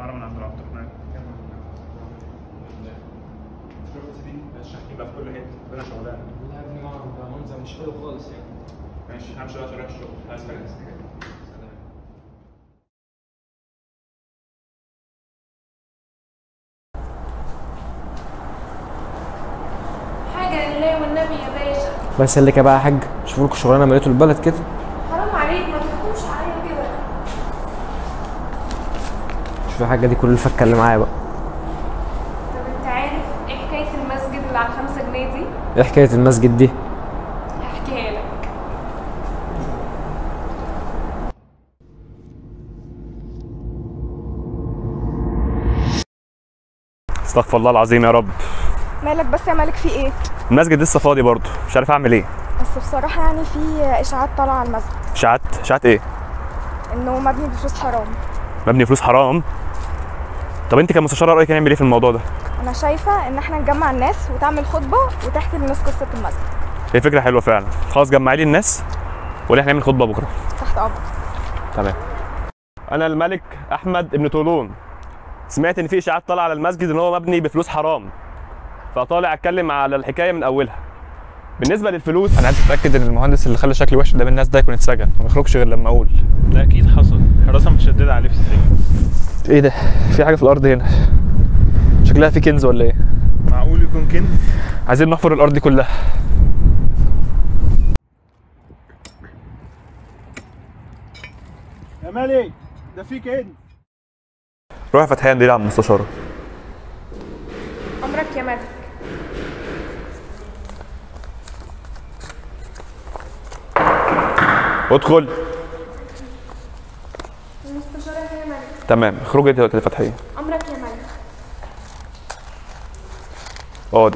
عرب من عبد العبد الرحمن شاحنين بقى في كل حته ربنا شغلانه لا يا ابني معرض ده منظر مش حلو خالص يعني ماشي همشي بقى شغال الشغل عايز حاجه حاجة لله والنبي يا باشا بس اللي بقى يا حاج شوفوا لكم شغلانه مليتوا البلد كده حرام عليك ما تحكمش عليا كده شوف الحاجه دي كل الفكه اللي معايا بقى طب انت عارف ايه حكاية المسجد اللي على الخمسة جنيه دي؟ ايه حكايه المسجد دي هحكيها لك استغفر الله العظيم يا رب مالك بس يا مالك في ايه المسجد لسه فاضي برضه مش عارف اعمل ايه بس بصراحة يعني في اشاعات طالعة على المسجد اشاعات اشاعات ايه انه مبني بفلوس حرام مبني فلوس حرام طب انت كمستشار رايك نعمل ايه في الموضوع ده انا شايفة ان احنا نجمع الناس وتعمل خطبة وتحكي للناس قصة المسجد هي فكره حلوه فعلا خلاص جمعي لي الناس ولا احنا نعمل خطبه بكره تحت امرك تمام انا الملك احمد ابن طولون سمعت ان في اشاعات طالعه على المسجد ان هو مبني بفلوس حرام فطالع اتكلم على الحكايه من اولها بالنسبه للفلوس انا عايز اتاكد ان المهندس اللي خلى شكلي وحش ده بالناس ده يكون اتسجن وما يخرجش غير لما اقول لا اكيد حصل حراسه متشدده عليه في السجن ايه ده في حاجه في الارض هنا شكلها في كنز ولا ايه معقول يكون كنز عايزين نحفر الارض دي كلها يا مالك ده في كنز روح يا فتحان دي على المستشاره أمرك يا ملك ادخل المستشارة يا ملك تمام اخرجي انت دلوقتي يا فتحيه أمرك يا ملك اقعدي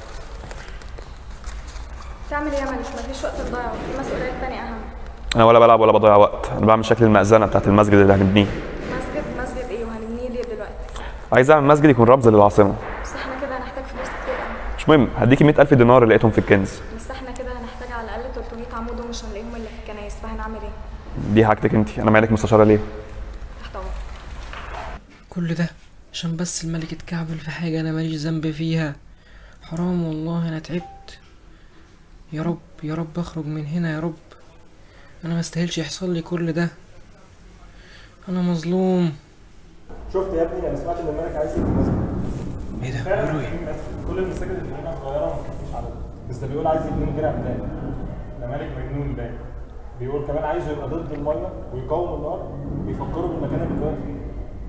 تعمل ايه يا مالك مفيش وقت تضيعه في مسؤوليات تانية اهم انا ولا بلعب ولا بضيع وقت انا بعمل شكل المأذنه بتاعت المسجد اللي هنبنيه مسجد مسجد ايه وهنبنيه ليه دلوقتي عايز اعمل مسجد يكون رمز للعاصمه بس احنا كده هنحتاج فلوس كتير قوي مش مهم هديكي 100000 دينار اللي لقيتهم في الكنز بس احنا كده هنحتاج على الاقل 300 عمود ومش هنلاقيهم الا في الكنايس فهنعمل ايه دي حاجتك انت انا مالك مستشاره ليه تحت امرك كل ده عشان بس الملك اتكعبل في حاجه انا ماليش ذنب فيها حرام والله انا تعبت يا رب يا رب اخرج من هنا يا رب انا ما استاهلش يحصل لي كل ده انا مظلوم شفت يا ابني انا سمعت ان الملك عايز يبني مسجد ايه ده فعلا بيقولوا ايه في مسجد. كل المساجد اللي هنا صغيره وما تكفيش عدد بس ده بيقول عايز يبني من غير عمدان ده ملك مجنون باين بيقول كمان عايزه يبقى ضد الميه ويقاوم النار ويفكروا بالمكان اللي اتولد فيه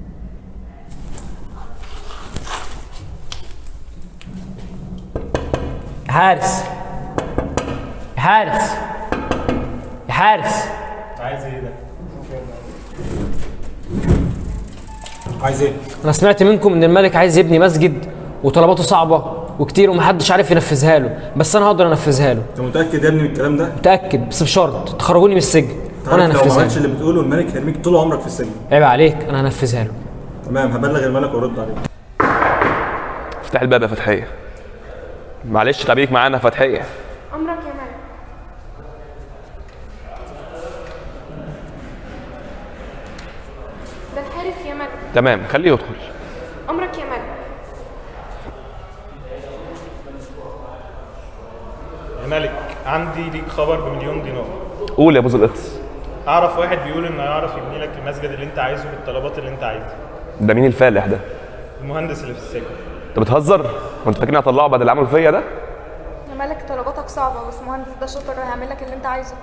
يا حارس يا حارس يا حارس عايز ايه ده؟ عايز ايه؟ انا سمعت منكم ان الملك عايز يبني مسجد وطلباته صعبه وكتير ومحدش عارف ينفذها له بس انا هقدر انفذها له انت متاكد يا ابني من الكلام ده؟ متاكد بس بشرط تخرجوني من السجن وانا عارف لو ما هنفذها عملتش له اللي بتقوله الملك هيرميك طول عمرك في السجن عيب عليك انا هنفذها له تمام هبلغ الملك وارد عليك افتح الباب يا فتحيه معلش تعبيك معانا يا فتحيه أمرك يا ملك ده الحارس يا ملك تمام خليه يدخل أمرك يا ملك يا ملك عندي ليك خبر بمليون دينار قول يا ابو القدس اعرف واحد بيقول انه يعرف يبني لك المسجد اللي انت عايزه بالطلبات اللي انت عايزها ده مين الفالح ده المهندس اللي في السجن انت بتهزر وانت فاكرني هطلعه بعد اللي عمله فيا ده يا مالك طلباتك صعبة بس مهندس ده شاطر هيعمل لك اللي انت عايزه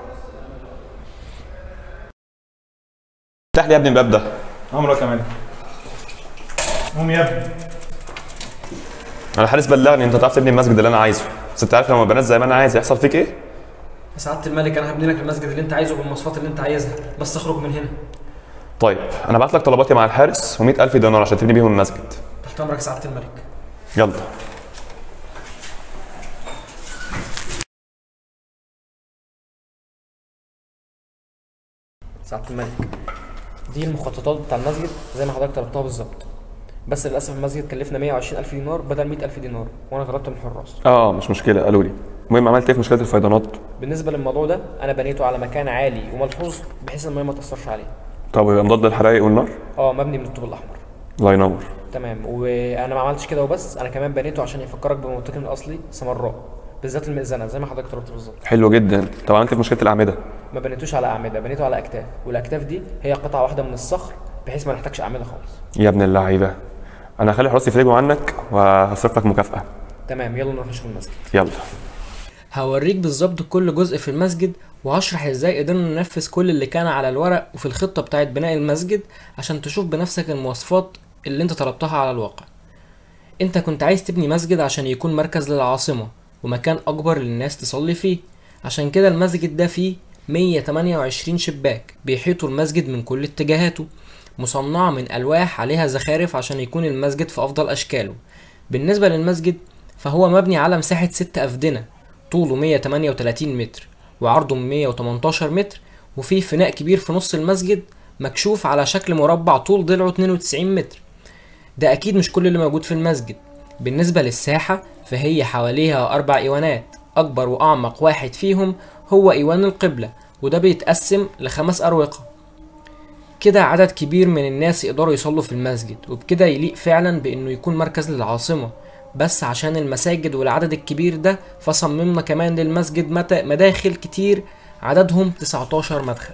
افتح لي يا ابني الباب ده امرك يا ملك قوم يا ابني انا الحارس بلغني انت تعرف تبني المسجد اللي انا عايزه بس انت عارف لما بنات زي ما انا عايز يحصل فيك ايه يا سعاده الملك انا هبني لك المسجد اللي انت عايزه بالمواصفات اللي انت عايزها بس اخرج من هنا طيب انا بعت لك طلباتي مع الحارس و100000 دينار عشان تبني بيهم المسجد تحت امرك يا سعاده الملك يلا سعاده الملك دي المخططات بتاع المسجد زي ما حضرتك طلبتها بالظبط بس للاسف المسجد كلفنا 120 الف دينار بدل 100 الف دينار وانا طلبت من الحراس اه مش مشكله قالوا لي المهم عملت ايه في مشكله الفيضانات بالنسبه للموضوع ده انا بنيته على مكان عالي وملحوظ بحيث الميه ما تاثرش عليه طب يبقى مضاد للحرائق والنار اه مبني من الطوب الاحمر الله ينور تمام وانا ما عملتش كده وبس انا كمان بنيته عشان يفكرك بمنطقتنا الاصلي سمراء بالذات المئذنه زي ما حضرتك طلبت بالظبط حلو جدا طب عملت إيه في مشكله الاعمده ما بنيتوش على اعمده بنيته على اكتاف والاكتاف دي هي قطعه واحده من الصخر بحيث ما نحتاجش اعمده خالص يا ابن اللعيبه انا هخلي حراسي يفرجوا عنك وهصرف لك مكافاه تمام يلا نروح نشوف المسجد يلا هوريك بالظبط كل جزء في المسجد وهشرح ازاي قدرنا ننفذ كل اللي كان على الورق وفي الخطة بتاعت بناء المسجد عشان تشوف بنفسك المواصفات اللي انت طلبتها على الواقع انت كنت عايز تبني مسجد عشان يكون مركز للعاصمة ومكان اكبر للناس تصلي فيه عشان كده المسجد ده فيه 128 شباك بيحيطوا المسجد من كل اتجاهاته مصنعة من ألواح عليها زخارف عشان يكون المسجد في أفضل أشكاله بالنسبة للمسجد فهو مبني على مساحة ست أفدنة طوله 138 متر وعرضه 118 متر وفيه فناء كبير في نص المسجد مكشوف على شكل مربع طول ضلعه 92 متر ده أكيد مش كل اللي موجود في المسجد بالنسبة للساحة فهي حواليها أربع إيوانات أكبر وأعمق واحد فيهم هو إيوان القبلة وده بيتقسم لخمس أروقة كده عدد كبير من الناس يقدروا يصلوا في المسجد وبكده يليق فعلا بانه يكون مركز للعاصمة بس عشان المساجد والعدد الكبير ده فصممنا كمان للمسجد مت- مداخل كتير عددهم 19 مدخل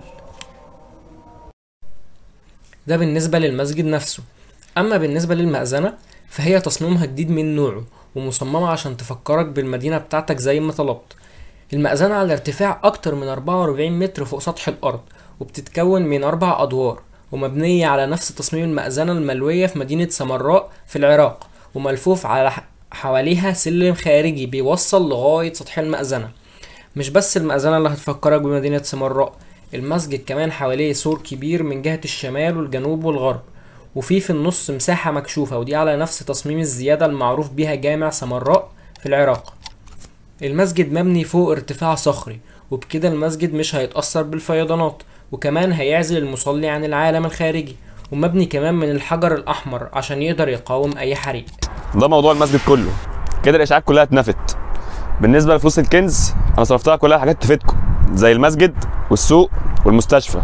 ده بالنسبة للمسجد نفسه أما بالنسبة للمأذنة فهي تصميمها جديد من نوعه ومصممة عشان تفكرك بالمدينة بتاعتك زي ما طلبت المأذنة على ارتفاع أكتر من 44 متر فوق سطح الأرض وبتتكون من أربع أدوار ومبنية على نفس تصميم المأذنة الملوية في مدينة سمراء في العراق وملفوف على ح- حواليها سلم خارجي بيوصل لغاية سطح المأذنة مش بس المأذنة اللي هتفكرك بمدينة سمراء المسجد كمان حواليه سور كبير من جهة الشمال والجنوب والغرب وفي في النص مساحة مكشوفة ودي على نفس تصميم الزيادة المعروف بيها جامع سمراء في العراق المسجد مبني فوق ارتفاع صخري وبكده المسجد مش هيتأثر بالفيضانات وكمان هيعزل المصلي عن العالم الخارجي ومبني كمان من الحجر الأحمر عشان يقدر يقاوم أي حريق ده موضوع المسجد كله كده الاشاعات كلها اتنفت بالنسبه لفلوس الكنز انا صرفتها كلها حاجات تفيدكم زي المسجد والسوق والمستشفى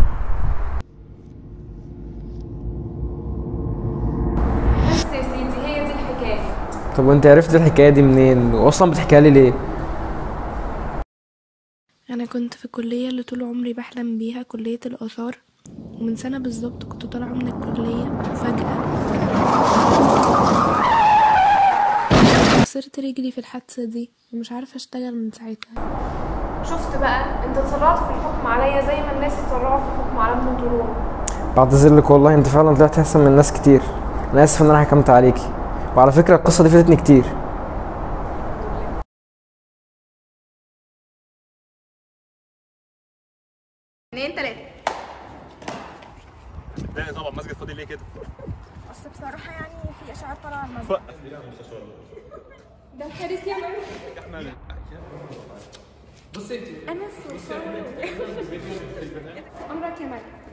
بس يا سيدي هي دي الحكايه طب وانت عرفت الحكاية دي منين واصلا بتحكيها لي ليه أنا كنت في الكلية اللي طول عمري بحلم بيها كلية الآثار ومن سنة بالظبط كنت طالعة من الكلية فجأة خسرت رجلي في الحادثة دي ومش عارفة أشتغل من ساعتها شفت بقى انت اتسرعت في الحكم عليا زي ما الناس اتسرعوا في الحكم على ابن طولون بعتذر لك والله انت فعلا طلعت احسن من ناس كتير انا اسف ان انا حكمت عليكي وعلى فكرة القصة دي فاتتني كتير اتنين تلاتة طبعا المسجد فاضي ليه كده اصل بصراحة يعني في اشاعات طالعة على المسجد ده الحارس يا ماما انا السلطان امرك يا ملك